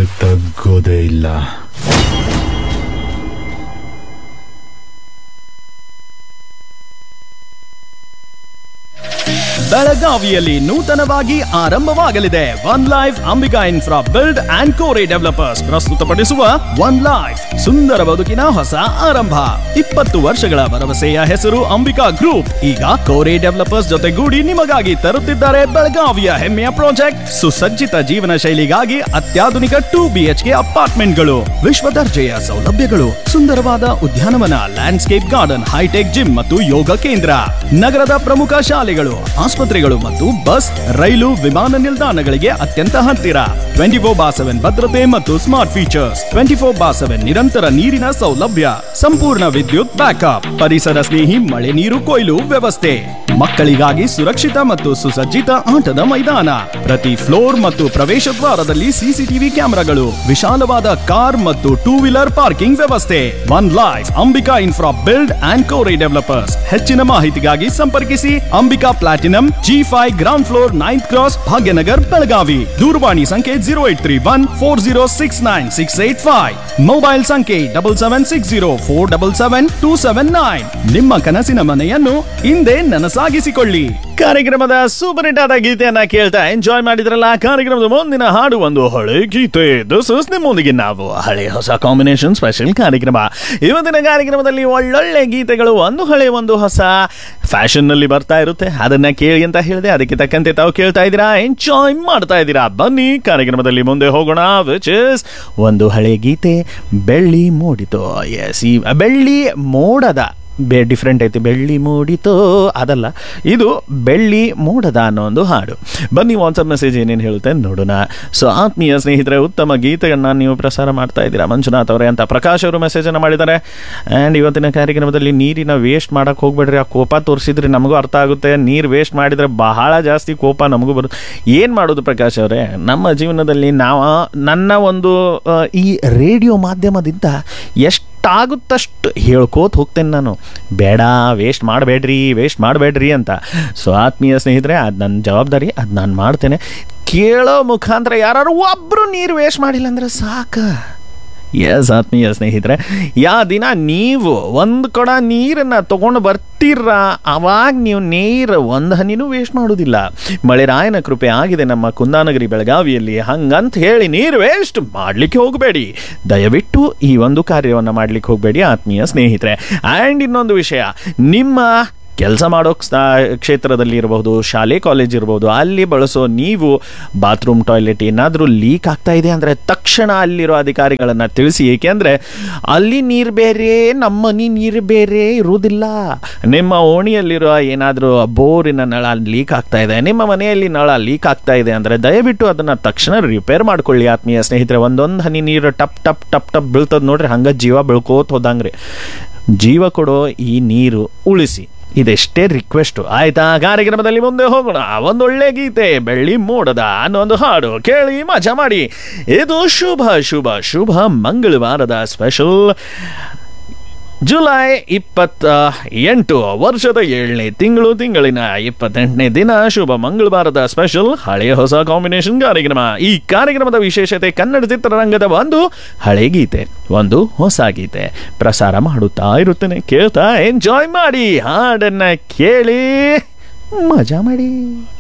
ತಗ್ಗೋದೇ ಇಲ್ಲ ಬೆಳಗಾವಿಯಲ್ಲಿ ನೂತನವಾಗಿ ಆರಂಭವಾಗಲಿದೆ one life Ambika infra build and Kori developers ಪ್ರಸ್ತುತಪಡಿಸುವ ಒನ್ ಲೈಫ್ ಸುಂದರ ಬದುಕಿನ ಹೊಸ ಆರಂಭ ಇಪ್ಪತ್ತು ವರ್ಷಗಳ ಭರವಸೆಯ ಹೆಸರು ಅಂಬಿಕಾ ಗ್ರೂಪ್ ಈಗ ಕೋರಿ ಡೆವಲಪರ್ಸ್ ಜೊತೆಗೂಡಿ ನಿಮಗಾಗಿ ತರುತ್ತಿದ್ದಾರೆ ಬೆಳಗಾವಿಯ ಹೆಮ್ಮೆಯ ಪ್ರಾಜೆಕ್ಟ್ ಸುಸಜ್ಜಿತ ಜೀವನ ಶೈಲಿಗಾಗಿ ಅತ್ಯಾಧುನಿಕ ಟೂ ಬಿಎಚ್ಕೆ ಅಪಾರ್ಟ್ಮೆಂಟ್ಗಳು ವಿಶ್ವ ದರ್ಜೆಯ ಸೌಲಭ್ಯಗಳು ಸುಂದರವಾದ ಉದ್ಯಾನವನ ಲ್ಯಾಂಡ್ಸ್ಕೇಪ್ ಗಾರ್ಡನ್ ಹೈಟೆಕ್ ಜಿಮ್ ಮತ್ತು ಯೋಗ ಕೇಂದ್ರ ನಗರದ ಪ್ರಮುಖ ಶಾಲೆಗಳು ಆಸ್ಪತ್ರೆಗಳು ಮತ್ತು ಬಸ್ ರೈಲು ವಿಮಾನ ನಿಲ್ದಾಣಗಳಿಗೆ ಅತ್ಯಂತ ಹತ್ತಿರ ಟ್ವೆಂಟಿ ಫೋರ್ ಬಾ ಸೆವೆನ್ ಭದ್ರತೆ ಮತ್ತು smart features twenty four by seven ನಿರಂತರ ನೀರಿನ ಸೌಲಭ್ಯ ಸಂಪೂರ್ಣ ವಿದ್ಯುತ್ ಬ್ಯಾಕಪ್ ಪರಿಸರ ಸ್ನೇಹಿ ಮಳೆ ನೀರು ಕೊಯ್ಲು ವ್ಯವಸ್ಥೆ ಮಕ್ಕಳಿಗಾಗಿ ಸುರಕ್ಷಿತ ಮತ್ತು ಸುಸಜ್ಜಿತ ಆಟದ ಮೈದಾನ ಪ್ರತಿ ಫ್ಲೋರ್ ಮತ್ತು ಪ್ರವೇಶ ದ್ವಾರದಲ್ಲಿ ಸಿಸಿಟಿವಿ ಕ್ಯಾಮೆರಾಗಳು ವಿಶಾಲವಾದ ಕಾರ್ ಮತ್ತು ಟೂ ವೀಲರ್ ಪಾರ್ಕಿಂಗ್ ವ್ಯವಸ್ಥೆ one life Ambika infra build and Kori developers ಹೆಚ್ಚಿನ ಮಾಹಿತಿಗಾಗಿ ಸಂಪರ್ಕಿಸಿ Ambika platinum G five ground floor ninth cross Bhagyanagar Belagavi ದೂರವಾಣಿ ಸಂಖ್ಯೆ zero eight three one four zero six nine six eight five mobile ಸಂಖ್ಯೆ double seven six zero four double seven two seven nine ನಿಮ್ಮ ಕನಸಿನ ಮನೆಯನ್ನು ಹಿಂದೆ ನನಸಾಗಿಸಿಕೊಳ್ಳಿ ಕಾರ್ಯಕ್ರಮದ ಸೂಪರ್ ಹಿಟ್ ಆದ ಗೀತೆಯನ್ನ ಕೇಳ್ತಾ ಎಂಜಾಯ್ ಮಾಡಿದ್ರಲ್ಲ ಕಾರ್ಯಕ್ರಮದ ಮುಂದಿನ ಹಾಡು ಒಂದು ಹಳೆ ಗೀತೆ ದಿಸ್ ಇಸ್ ನಿಮ್ಮೊಂದಿಗೆ ನಾವು ಹಳೆ ಹೊಸ ಕಾಂಬಿನೇಷನ್ ಸ್ಪೆಷಲ್ ಕಾರ್ಯಕ್ರಮ ಇವತ್ತಿನ ಕಾರ್ಯಕ್ರಮದಲ್ಲಿ ಒಳ್ಳೊಳ್ಳೆ ಗೀತೆಗಳು ಒಂದು ಹಳೆ ಒಂದು ಹೊಸ ಫ್ಯಾಷನ್ ನಲ್ಲಿ ಬರ್ತಾ ಇರುತ್ತೆ ಅದನ್ನ ಕೇಳಿ ಅಂತ ಹೇಳಿದೆ ಅದಕ್ಕೆ ತಕ್ಕಂತೆ ತಾವು ಕೇಳ್ತಾ ಇದ್ದೀರಾ ಎಂಜಾಯ್ ಮಾಡ್ತಾ ಇದ್ದೀರಾ ಬನ್ನಿ ಕಾರ್ಯಕ್ರಮದಲ್ಲಿ ಮುಂದೆ ಹೋಗೋಣ ವಿಚ್ ಇಸ್ ಒಂದು ಹಳೆ ಗೀತೆ ಬೆಳ್ಳಿ ಮೂಡಿತು ಎಸ್ ಈ ಬೆಳ್ಳಿ ಮೋಡದ ಬೇ ಡಿಫ್ರೆಂಟ್ ಐತಿ ಬೆಳ್ಳಿ ಮೂಡಿತೋ ಅದಲ್ಲ ಇದು ಬೆಳ್ಳಿ ಮೋಡದ ಅನ್ನೋ ಒಂದು ಹಾಡು ಬನ್ನಿ ವಾಟ್ಸಪ್ ಮೆಸೇಜ್ ಏನೇನು ಹೇಳುತ್ತೆ ನೋಡೋಣ ಸೊ ಆತ್ಮೀಯ ಸ್ನೇಹಿತರೆ ಉತ್ತಮ ಗೀತೆಗಳನ್ನ ನೀವು ಪ್ರಸಾರ ಮಾಡ್ತಾ ಇದ್ದೀರಾ ಮಂಜುನಾಥ್ ಅವರೇ ಅಂತ ಪ್ರಕಾಶ್ ಅವರು ಮೆಸೇಜನ್ನು ಮಾಡಿದ್ದಾರೆ ಆ್ಯಂಡ್ ಇವತ್ತಿನ ಕಾರ್ಯಕ್ರಮದಲ್ಲಿ ನೀರಿನ ವೇಸ್ಟ್ ಮಾಡಕ್ಕೆ ಹೋಗ್ಬೇಡ್ರಿ ಆ ಕೋಪ ತೋರಿಸಿದ್ರೆ ನಮಗೂ ಅರ್ಥ ಆಗುತ್ತೆ ನೀರು ವೇಸ್ಟ್ ಮಾಡಿದರೆ ಬಹಳ ಜಾಸ್ತಿ ಕೋಪ ನಮಗೂ ಬರುತ್ತೆ ಏನು ಮಾಡೋದು ಪ್ರಕಾಶ್ ಅವರೇ ನಮ್ಮ ಜೀವನದಲ್ಲಿ ನಾವು ನನ್ನ ಒಂದು ಆ, ಈ ರೇಡಿಯೋ ಮಾಧ್ಯಮದಿಂದ ಎಷ್ಟಾಗುತ್ತಷ್ಟು ಹೇಳ್ಕೋತ ಹೋಗ್ತೇನೆ ನಾನು ಬೇಡ ವೇಸ್ಟ್ ಮಾಡಬೇಡ್ರಿ ವೇಸ್ಟ್ ಮಾಡಬೇಡ್ರಿ ಅಂತ ಸೊ ಆತ್ಮೀಯ ಸ್ನೇಹಿತರೆ ಅದು ನನ್ನ ಜವಾಬ್ದಾರಿ ಅದು ನಾನು ಮಾಡ್ತೇನೆ ಕೇಳೋ ಮುಖಾಂತರ ಯಾರು ಒಬ್ಬರು ನೀರು ವೇಸ್ಟ್ ಮಾಡಿಲ್ಲ ಅಂದ್ರೆ ಸಾಕು ಎಸ್ ಆತ್ಮೀಯ ಸ್ನೇಹಿತರೆ ಯಾ ದಿನ ನೀವು ಒಂದು ಕೊಡ ನೀರನ್ನು ತಗೊಂಡು ಬರ್ತೀರ ಅವಾಗ ನೀವು ನೀರು ಒಂದು ಹನಿನೂ ವೇಸ್ಟ್ ಮಾಡೋದಿಲ್ಲ ಮಳೆರಾಯನ ಕೃಪೆ ಆಗಿದೆ ನಮ್ಮ ಕುಂದಾನಗರಿ ಬೆಳಗಾವಿಯಲ್ಲಿ ಹಂಗಂತ ಹೇಳಿ ನೀರು ವೇಸ್ಟ್ ಮಾಡಲಿಕ್ಕೆ ಹೋಗಬೇಡಿ ದಯವಿಟ್ಟು ಈ ಒಂದು ಕಾರ್ಯವನ್ನು ಮಾಡಲಿಕ್ಕೆ ಹೋಗಬೇಡಿ ಆತ್ಮೀಯ ಸ್ನೇಹಿತರೆ ಆ್ಯಂಡ್ ಇನ್ನೊಂದು ವಿಷಯ ನಿಮ್ಮ ಕೆಲಸ ಮಾಡೋ ಕ್ಷೇತ್ರದಲ್ಲಿ ಇರಬಹುದು ಶಾಲೆ ಕಾಲೇಜ್ ಇರಬಹುದು ಅಲ್ಲಿ ಬಳಸೋ ನೀವು ಬಾತ್ರೂಮ್ ಟಾಯ್ಲೆಟ್ ಏನಾದರೂ ಲೀಕ್ ಆಗ್ತಾ ಇದೆ ಅಂದರೆ ತಕ್ಷಣ ಅಲ್ಲಿರೋ ಅಧಿಕಾರಿಗಳನ್ನು ತಿಳಿಸಿ ಏಕೆಂದರೆ ಅಲ್ಲಿ ನೀರು ಬೇರೆ ನಮ್ಮ ಮನೆ ನೀರು ಬೇರೆ ಇರುವುದಿಲ್ಲ ನಿಮ್ಮ ಓಣಿಯಲ್ಲಿರೋ ಏನಾದರೂ ಬೋರಿನ ನಳ ಲೀಕ್ ಆಗ್ತಾ ಇದೆ ನಿಮ್ಮ ಮನೆಯಲ್ಲಿ ನಳ ಲೀಕ್ ಆಗ್ತಾ ಇದೆ ಅಂದರೆ ದಯವಿಟ್ಟು ಅದನ್ನು ತಕ್ಷಣ ರಿಪೇರ್ ಮಾಡ್ಕೊಳ್ಳಿ ಆತ್ಮೀಯ ಸ್ನೇಹಿತರೆ ಒಂದೊಂದು ಹನಿ ನೀರು ಟಪ್ ಟಪ್ ಟಪ್ ಟಪ್ ಬೀಳ್ತದೆ ನೋಡ್ರಿ ಹಂಗೆ ಜೀವ ಬೆಳ್ಕೋತ ಹೋದಂಗ್ರಿ ಜೀವ ಕೊಡೋ ಈ ನೀರು ಉಳಿಸಿ ಇದೆಷ್ಟೇ ರಿಕ್ವೆಸ್ಟ್ ಆಯ್ತಾ ಕಾರ್ಯಕ್ರಮದಲ್ಲಿ ಮುಂದೆ ಹೋಗೋಣ ಒಂದೊಳ್ಳೆ ಗೀತೆ ಬೆಳ್ಳಿ ಮೋಡದ ಅನ್ನೋ ಒಂದು ಹಾಡು ಕೇಳಿ ಮಜಾ ಮಾಡಿ ಇದು ಶುಭ ಶುಭ ಶುಭ ಮಂಗಳವಾರದ ಸ್ಪೆಷಲ್ ಜುಲೈ ಇಪ್ಪತ್ತ ಎಂಟು ವರ್ಷದ ಏಳನೇ ತಿಂಗಳು ತಿಂಗಳಿನ ಇಪ್ಪತ್ತೆಂಟನೇ ದಿನ ಶುಭ ಮಂಗಳವಾರದ ಸ್ಪೆಷಲ್ ಹಳೆಯ ಹೊಸ ಕಾಂಬಿನೇಷನ್ ಕಾರ್ಯಕ್ರಮ ಈ ಕಾರ್ಯಕ್ರಮದ ವಿಶೇಷತೆ ಕನ್ನಡ ಚಿತ್ರರಂಗದ ಒಂದು ಹಳೆ ಗೀತೆ ಒಂದು ಹೊಸ ಗೀತೆ ಪ್ರಸಾರ ಮಾಡುತ್ತಾ ಇರುತ್ತೇನೆ ಕೇಳ್ತಾ ಎಂಜಾಯ್ ಮಾಡಿ ಹಾಡನ್ನ ಕೇಳಿ ಮಜಾ ಮಾಡಿ